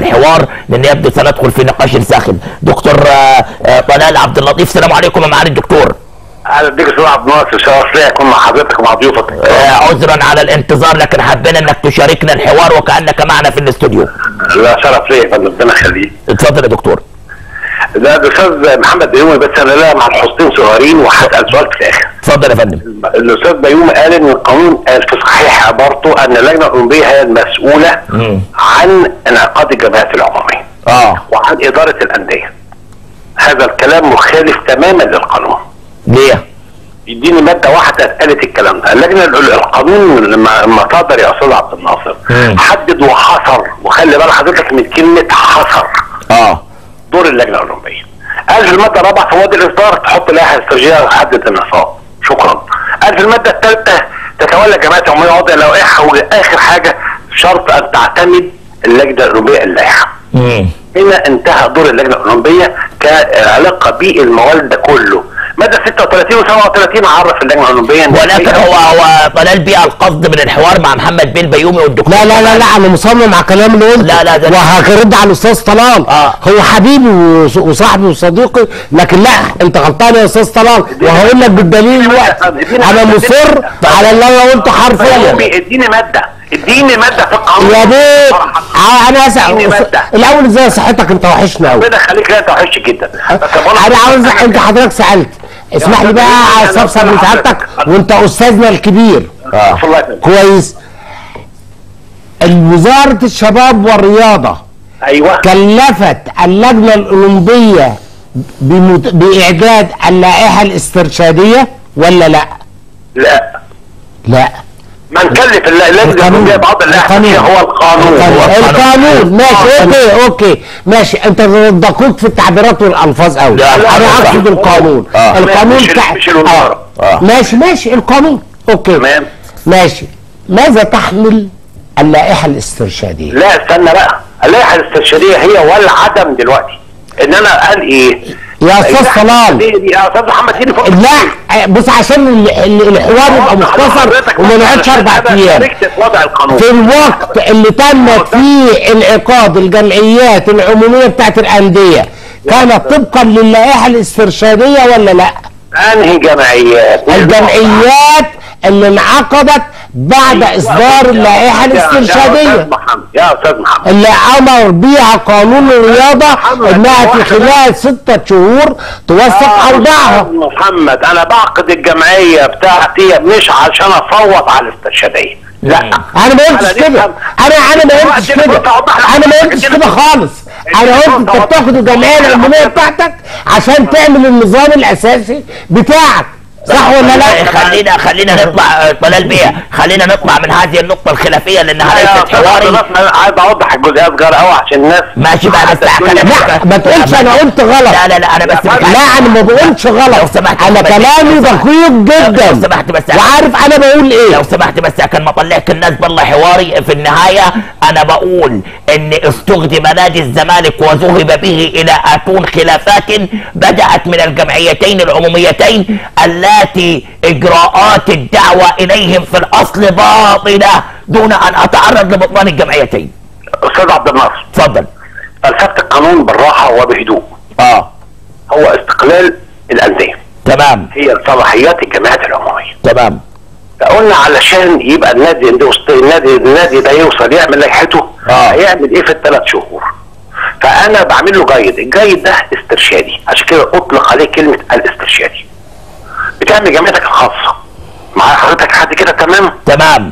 الحوار لان يبدو سندخل في نقاش ساخن دكتور آه، آه، طلال عبد اللطيف السلام عليكم يا معالي الدكتور اهلا بيك استاذ عبد الناصر شرف ليا اكون مع حضرتك ومع ضيوفك آه، عذرا على الانتظار لكن حبينا انك تشاركنا الحوار وكانك معنا في الاستوديو لا شرف ليا يا فندم ربنا يخليك اتفضل يا دكتور ده الاستاذ محمد بيومي بس انا لا مع الحصتين صغيرين وهسال سؤال في الاخر اتفضل يا فندم الاستاذ بيومي قال ان القانون قال في صحيح عبارته ان اللجنه الاولمبيه هي المسؤوله مم. عن انعقاد الجمعيات العموميه اه وعن اداره الانديه هذا الكلام مخالف تماما للقانون ليه يديني ماده واحده قالت الكلام ده اللجنه ال- القانون لما لما صدر يا استاذ عبد الناصر مم. حدد وحصر وخلي بال حضرتك من كلمه حصر اه دور اللجنه الاولمبيه قال في الماده الرابعه في وادي الاصدار تحط لائحه استراتيجيه وتحدد النصاب شكرا قال في الماده الثالثه تتولى الجمعيات العموميه وضع لوائح واخر حاجه شرط ان تعتمد اللجنه الاولمبيه اللائحه مم. هنا انتهى دور اللجنه الاولمبيه كعلاقه بالموال ده كله ماده 36 و37 عرف اللجنه الاولمبيه إن ولكن هي- هو هو طلال بيه القصد من الحوار مع محمد بيه البيومي والدكتور لا لا لا لا انا مصمم على الكلام اللي قلته لا، لا، ده- وهرد على الاستاذ طلال آه. هو حبيبي وص- وصاحبي وصديقي لكن لا انت غلطان يا استاذ طلال وهقول لك بالدليل دلوقتي انا مصر على اللي انا قلته حرفيا بيومي، اديني ماده اديني ماده في القانون يا بيه ع- انا اديني اسال ماده الاول ازاي صحتك انت وحشنا قوي ربنا يخليك لا انت وحش جدا بس بقول لك- انا عاوز انت حضرتك سالت اسمح لي بقى أنا استفسر من أنا سعادتك حضرتك. وانت استاذنا الكبير عفو الله يسلمك. كويس وزارة الشباب والرياضة ايوه كلفت اللجنة الأولمبية بمت... بإعداد اللائحة الاسترشادية ولا لا؟ لا لا ما نكلف الل- اللجنه الاولمبيه بعض اللائحه هو القانون القانون, القانون. ماشي اوكي اوكي ماشي انت دقيق في التعبيرات والالفاظ قوي لا، لا، انا لا، اقصد لا. القانون آه. القانون مش- بتاع- مش الوزارة. آه. ماشي ماشي القانون اوكي تمام. ماشي ماذا تحمل اللائحة الاسترشادية؟ لا استنى بقى اللائحه الاسترشاديه هي والعدم دلوقتي ان انا قال ايه يا أستاذ اللائحة طلال. الاسترشادية دي- يا استاذ محمد اديني فرصه لا بص عشان ال- ال- الحوار يبقى مختصر حضرتك وما نقعدش اربع أنا ايام شاركت في وضع القانون في الوقت اللي تمت فيه انعقاد الجمعيات العموميه بتاعت الانديه كانت طبقا للائحه الاسترشاديه ولا لا؟ انهي جمعيات الجمعيات اللي انعقدت بعد اصدار اللائحه يا- يا استاذ الاسترشاديه محمد يا استاذ محمد اللي امر بيها قانون الرياضه انها في خلال سته شهور توثق آه، اوضاعها أستاذ محمد انا بعقد الجمعيه بتاعتي مش عشان اصوت على الاسترشاديه لا انا ما قلتش أنا كده نفهم. انا انا ما قلتش اديني كده فرصة أوضح لك. انا ما قلتش اديني كده فرصة. خالص انا اديني قلت فرصة انت أوضح. بتاخد الجمعيه العموميه بتاعتك عشان تعمل النظام الاساسي بتاعك صح ولا لا؟ خلينا خلينا نطلع آه، طلال بيه خلينا نطلع من هذه النقطة الخلافية لأنها يا ليست أستاذ حواري عبد الناصر، أنا عايز اوضح الجزئيه صغيره قوي عشان الناس ماشي بقى بس حتى كلامك لا ما تقولش انا قلت غلط لا لا لا أنا بس لا انا ما بقولش لو غلط سمحت انا بس- كلامي دقيق جدا لو سمحت بس وعارف انا بقول لو ايه سمحت بس عشان ما اطلعك الناس بالله حواري في النهايه انا بقول ان استخدم نادي الزمالك وذهب به الى اتون خلافات بدات من الجمعيتين العموميتين اللاتي اجراءات الدعوه اليهم في الاصل باطله دون ان اتعرض لبطلان الجمعيتين استاذ عبد الناصر اتفضل فلسفه القانون بالراحه وبهدوء اه هو استقلال الانديه تمام هي صلاحيات الجمعيات العموميه تمام فقلنا علشان يبقى النادي ده وسط- النادي النادي ده يوصل يعمل لائحته آه. هيعمل ايه في الثلاث شهور فانا بعمل له جيد الجيد ده استرشادي عشان كده اطلق عليه كلمه الاسترشادي بتعمل جمعيتك الخاصه مع حضرتك حد كده تمام تمام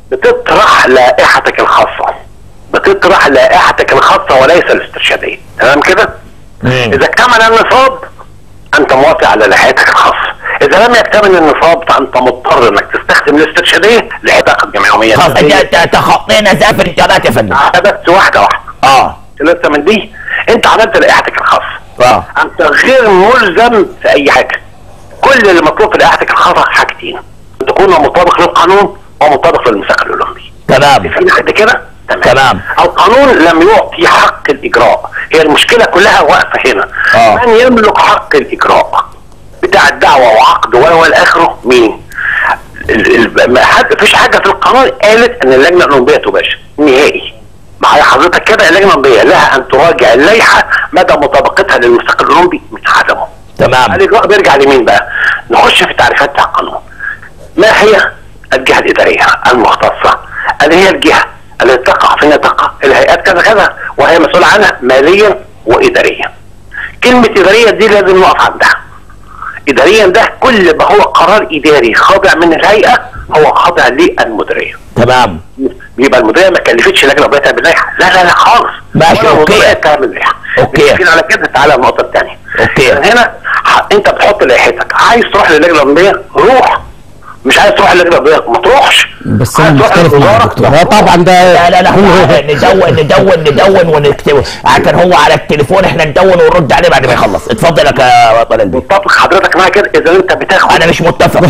بتطرح لائحتك الخاصه بتطرح لائحتك الخاصه وليس الاسترشاديه تمام كده مم. اذا اكتمل النصاب انت موافق على لائحتك الخاصه اذا لم يكتمل النصاب فانت مضطر انك تستخدم الاسترشاديه لعلاقه جمعيه خلاص ت- ت- تخطينا زافر الانتخابات يا فندم بس واحده واحده اه لسه من دي انت عملت لائحتك الخاصه اه انت غير ملزم في اي حاجه كل اللي مطلوب في لائحتك الخاصه حاجتين تكون مطابق للقانون ومطابق للميثاق الاولمبي تمام في لحد كده تمام تمام. القانون لم يعطي حق الاجراء هي المشكله كلها واقفه هنا آه. من يملك حق الاجراء بتاع الدعوه وعقد و الى اخره مين ال- ال- ما حد فيش حاجه في القانون قالت ان اللجنه الاولمبيه تباشر نهائي معايا حضرتك كده اللجنه الاولمبيه لها ان تراجع اللائحه مدى مطابقتها للميثاق الاولمبي من عدمه تمام الاجراء بيرجع لمين بقى؟ نخش في التعريفات بتاع القانون. ما هي الجهه الاداريه المختصه؟ اللي هي الجهه التي تقع في نطاق الهيئات كذا كذا وهي مسؤوله عنها ماليا واداريا. كلمه اداريا دي لازم نقف عندها. اداريا ده كل ما هو قرار اداري خاضع من الهيئه هو خاضع للمديريه. تمام يبقى المديريه ما كلفتش لجنه ربنا تعمل لائحه لا لا لا خالص ماشي، ولا أوكي. المديرية تعمل لائحه أوكي. متفقين على كده تعالى النقطه الثانيه أوكي. هنا ح- انت بتحط لائحتك عايز تروح للجنه الرمليه روح مش عايز تروح للجنه الرمليه ما تروحش بس عايز انا تروح مختلف مع للوزارة، الدكتور لا طبعا ده لا لا لا ندون ندون ندون ونكتبه عشان هو على التليفون احنا ندون ونرد عليه بعد ما يخلص اتفضل يا طلال بيه متفق حضرتك معايا كده اذا انت بتاخد انا مش متفق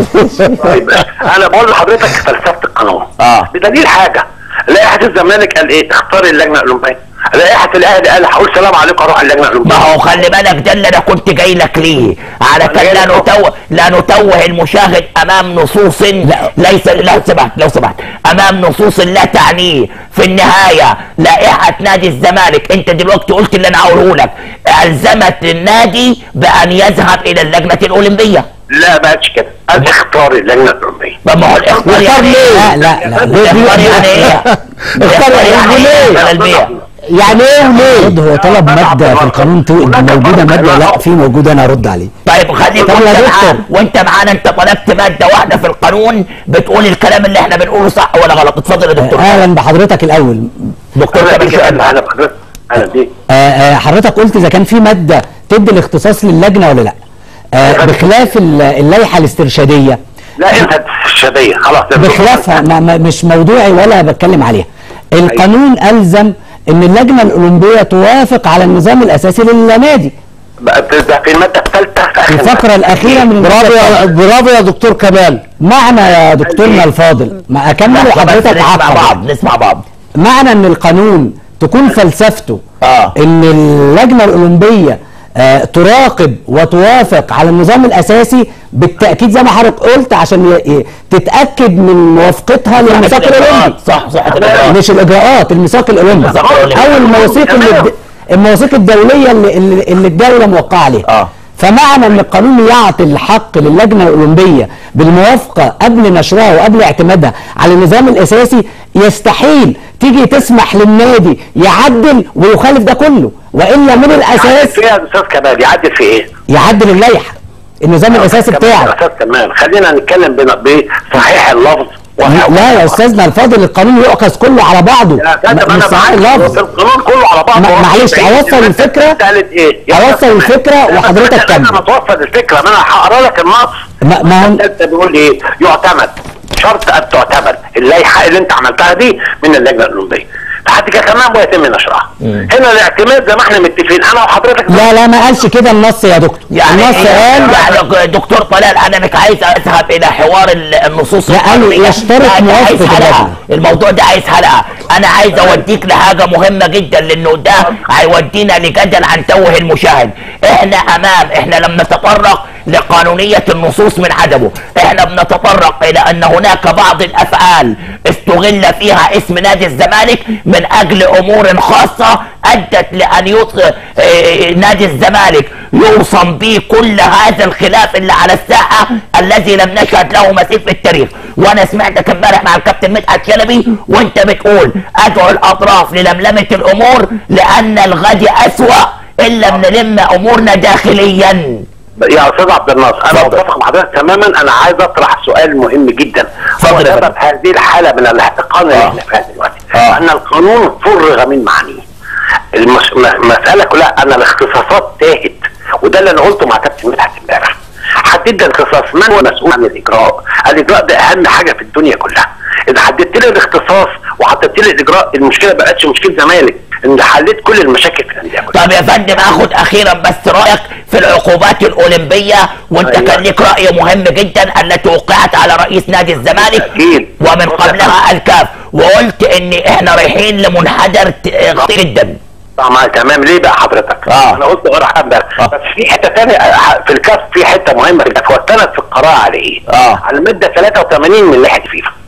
طيب انا بقول لحضرتك فلسفه القانون اه بدليل حاجه لائحه الزمالك قال ايه اختار اللجنه الاولمبيه لائحه الاهلي قال هقول سلام عليكم اروح اللجنه ما الاولمبيه هو خلي بالك ده اللي انا كنت جاي لك ليه علشان لا نتوه لا نتوه المشاهد امام نصوص ليس لو سمحت لو سمحت امام نصوص لا تعنيه في النهايه لائحه نادي الزمالك انت دلوقتي قلت اللي انا هقوله لك الزمت النادي بان يذهب الى اللجنه الاولمبيه لا ما قالش كده قال اختار اللجنه الاولمبيه طب ما هو الاختيار يعني لا ايه؟ لا لا الاختيار يعني ايه؟ اختار يعني يعني ايه؟ ليه؟ على البيع. يعني ايه وليه؟ برضه هو طلب ماده في القانون تو- موجوده ماده لا في موجوده انا ارد عليه طيب خليك طب يا وانت دكتور. معانا وانت معانا انت طلبت ماده واحده في القانون بتقول الكلام اللي احنا بنقوله صح ولا غلط اتفضل يا دكتور اهلا بحضرتك الاول دكتور انا كمال بيجي شؤال انا بحضرتك انا دي آه، آه، حضرتك قلت اذا كان في ماده تدي الاختصاص للجنه ولا لا آه، بخلاف ال- اللائحه الاسترشاديه لا انت الشاديه خلاص بخلافها ما ما مش موضوعي ولا بتكلم عليها القانون الزم ان اللجنه الاولمبيه توافق على النظام الاساسي للنادي بقى ده في الماده الثالثه في في اخر الفقره الاخيره من برافو يا برافو يا دكتور كمال معنى يا دكتورنا الفاضل ما اكمل لحظة بس وحضرتك نسمع عقب بعض نسمع بعض معنى ان القانون تكون فلسفته اه ان اللجنه الاولمبيه آه تراقب وتوافق على النظام الاساسي بالتاكيد زي ما حضرتك قلت عشان ي- ي- تتاكد من موافقتها للميثاق الاولمبي صح صح الإجراءات. مش الاجراءات الميثاق الاولمبي الميثاق الأولمبي. او المواثيق اللي الد- المواثيق الدوليه اللي, اللي اللي الدوله موقعه عليها اه فمعنى ان القانون يعطي الحق للجنه الاولمبيه بالموافقه قبل نشرها وقبل اعتمادها على النظام الاساسي يستحيل تيجي تسمح للنادي يعدل ويخالف ده كله والا من يعدل الاساس فيها يا استاذ كمال يعدل في ايه؟ يعدل اللائحه النظام الاساسي كمان بتاعه يا استاذ كمال خلينا نتكلم بن- بصحيح اللفظ وصحيح لا يا استاذنا الفاضل القانون يؤخذ كله على بعضه يا فندم م- مش انا صحيح معاك اللفظ القانون كله على بعضه ما- معلش، أوصل الفكرة. قالت ايه؟ يا أوصل أستاذ الفكرة كمال. وحضرتك أنا كمل. انا توصل الفكره ما انا هقرا لك النص ما- ما هو- انت بيقول ايه؟ يعتمد شرط ان تعتمد اللائحه اللي انت عملتها دي من اللجنه الاولمبيه لحد كده تمام ويتم نشرها هنا الاعتماد زي ما احنا متفقين انا وحضرتك لا لا ما قالش كده النص يا دكتور يعني النص قال يعني دكتور طلال انا مش عايز اذهب الى حوار ال- النصوص لا، قالوا القانونية. يشترط لا، ده عايز موافقة حلقة. اللجنة. الموضوع ده عايز حلقه انا عايز اوديك لحاجه مهمه جدا لانه ده هيودينا لجدل عن توه المشاهد احنا امام احنا لم نتطرق لقانونيه النصوص من عدمه احنا بنتطرق الى ان هناك بعض الافعال استغل فيها اسم نادي الزمالك من اجل امور خاصه ادت لان يطلق نادي الزمالك يوصم به كل هذا الخلاف اللي على الساحه الذي لم نشهد له مثيل في التاريخ وانا سمعتك امبارح مع الكابتن مدحت شلبي وانت بتقول ادعو الاطراف للملمه الامور لان الغد اسوا ان لم نلم امورنا داخليا يا استاذ عبد الناصر انا اتفضل. متفق مع حضرتك تماما انا عايز اطرح سؤال مهم جدا اتفضل هو يا سبب فندم. هذه الحاله من الاحتقان اللي آه. احنا فيها دلوقتي آه. ان القانون فرغ من معانيه المس- م- المساله كلها ان الاختصاصات تاهت وده اللي انا قلته مع كابتن مدحت امبارح حددنا الاختصاص من هو مسؤول عن الاجراء الاجراء ده اهم حاجه في الدنيا كلها اذا حددت لي الاختصاص وحددت لي الاجراء المشكله ما بقتش مشكله زمالك ان حليت كل المشاكل في الانديه كلها طب يا فندم اخد اخيرا بس رايك في العقوبات الاولمبيه وانت أيوة. كان لك راي مهم جدا التي وقعت على رئيس نادي الزمالك أكيد. ومن قبلها الكاف وقلت ان احنا رايحين لمنحدر ت- خطير جدا طبعا تمام ليه بقى حضرتك؟ آه. انا قلت غير حاجه امبارح آه. بس في حته ثانيه في الكاف في حته مهمه جدا واستند في القراءه على ايه؟ آه. على الماده 83 من لائحه فيفا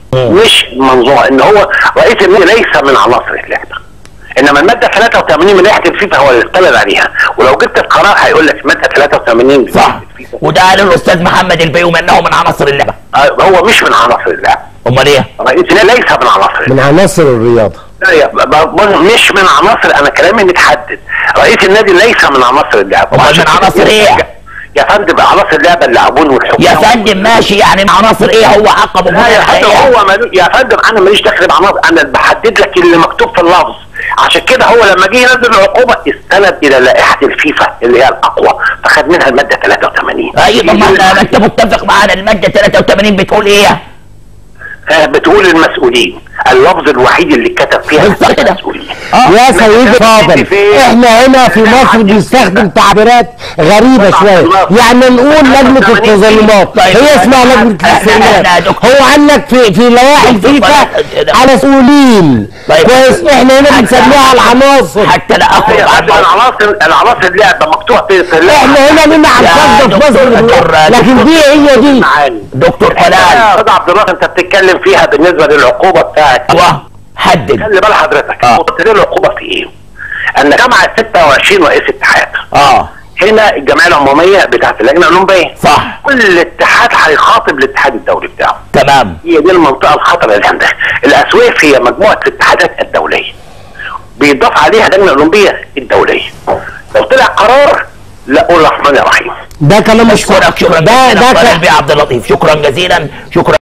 مش منظومه ان هو رئيس النادي ليس من عناصر اللعبه انما الماده 83 من لائحه الفيفا هو اللي اختلف عليها ولو جبت القرار هيقول لك الماده 83 من صح لائحة الفيفا وده قال الاستاذ محمد البيومي انه من عناصر اللعبه آه، هو مش من عناصر اللعبه امال ايه؟ رئيس النادي ليس من عناصر اللعبه من عناصر الرياضه لا يا- ب- ب- مش من عناصر انا كلامي متحدد رئيس النادي ليس من عناصر اللعبه أمال من عناصر إيه؟ يا فندم عناصر اللعبه اللاعبون والحكام يا فندم ماشي يعني من عناصر ايه هو عقبه لا يا فندم هو هو مالو... يا فندم انا ماليش دخل بعناصر انا بحدد لك اللي مكتوب في اللفظ عشان كده هو لما جه ينزل العقوبه استند الى لائحه الفيفا اللي هي الاقوى فخد منها الماده 83 ايوه طب ما انت ما انت متفق معانا الماده 83 بتقول ايه؟ آه، بتقول المسؤولين اللفظ الوحيد اللي كتب فيها بالظبط كده. المسؤولين يا سيدي فاضل احنا هنا في مصر بنستخدم تعبيرات غريبة شوية يعني نقول لجنة التظلمات طيب. هي اسمها لجنة لا، لا، التظلمات دكتور. هو قال لك في في لوائح الفيفا على مسؤولين طيب. كويس احنا هنا بنسميها العناصر حتى لا اخرج يا عن فندم العناصر العناصر اللعبه مكتوب في في اللائحة. احنا هنا لنا عن يا صد في دكتور، مصر دكتور، لكن دي هي دي معاني دكتور يا طلال استاذ عبد الله انت بتتكلم فيها بالنسبه للعقوبه بتاعت ايوه حدد خلي بال حضرتك آه. قلت ليه العقوبه في ايه؟ ان جامعه 26 رئيس اتحاد اه هنا الجمعيه العموميه بتاعت اللجنه الاولمبيه صح كل اتحاد هيخاطب الاتحاد الدولي بتاعه تمام هي دي المنطقه الخطره اللي عندها الاسويف هي مجموعه الاتحادات الدوليه بيضاف عليها اللجنه الاولمبيه الدوليه لو طلع قرار لا قول الرحمن الرحيم ده كلام مش اشكرك شكرا ده جزيلا ده طلال كلام بيه عبد اللطيف شكرا جزيلا شكرا